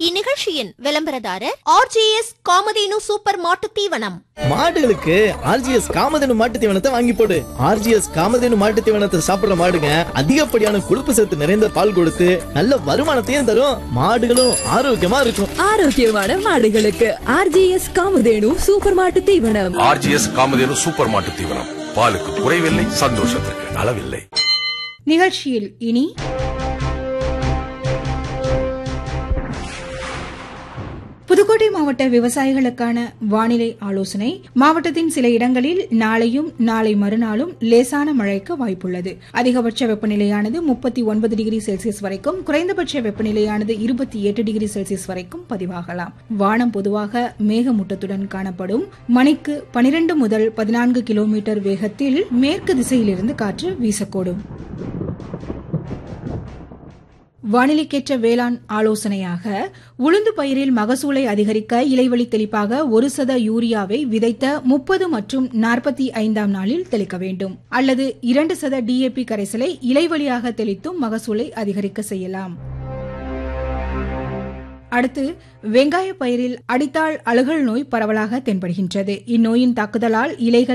இந்நிகழ்ச்சியின் விளம்பரதாரர் RGS Kamadhenu super மாட்டு தீவனம் மாடுகளுக்கு ஆர்ஜிஎஸ் காமதேனு மாட்டு தீவனத்தை வாங்கி போடு ஆர்ஜிஎஸ் காமதேனு மாட்டு தீவனத்தை சாப்பிடுற மாடுங்க அதிகப்படியான கொழுப்பு சத்து நிறைந்த பால் கொடுத்து நல்ல வருமானத்தையும் தரும் மாடுகளும் ஆரோக்கியமா இருக்கும் ஆரோக்கியமான மாடுகளுக்கு ஆர்ஜிஎஸ் காமதேனு சூப்பர் மாட்டு தீவனம் ஆர்ஜிஎஸ் காமதேனு சூப்பர் மாட்டு தீவனம் பாலுக்கு குறைவில்லை சந்தோஷத்துக்கு அளவில்லை நிகழ்ச்சியில் இனி புதுக்கோட்டை மாவட்ட விவசாயிகளுக்கான வானிலை ஆலோசனை மாவட்டத்தின் சில இடங்களில் நாளையும் நாளை மறுநாளும் லேசான மழைக்கு வாய்ப்புள்ளது அதிகபட்ச வெப்பநிலையானது முப்பத்தி ஒன்பது டிகிரி செல்சியஸ் வரைக்கும் குறைந்தபட்ச வெப்பநிலையானது இருபத்தி எட்டு டிகிரி செல்சியஸ் வரைக்கும் பதிவாகலாம் வானம் பொதுவாக மேகமூட்டத்துடன் காணப்படும் மணிக்கு பனிரெண்டு முதல் பதினான்கு கிலோமீட்டர் வேகத்தில் மேற்கு திசையிலிருந்து காற்று வீசக்கூடும் வானிலைக்கேற்ற வேளாண் ஆலோசனையாக உளுந்து பயிரில் மகசூலை அதிகரிக்க இலைவழி தெளிப்பாக ஒரு சத யூரியாவை விதைத்த முப்பது மற்றும் நாற்பத்தி ஐந்தாம் நாளில் தெளிக்க வேண்டும் அல்லது இரண்டு சத டிஏபி கரைசலை இலைவழியாக தெளித்தும் மகசூலை அதிகரிக்க செய்யலாம் அடுத்து வெங்காய பயிரில் அடித்தாள் அழுகல் நோய் பரவலாக தென்படுகின்றது இந்நோயின் தாக்குதலால் இலைகள்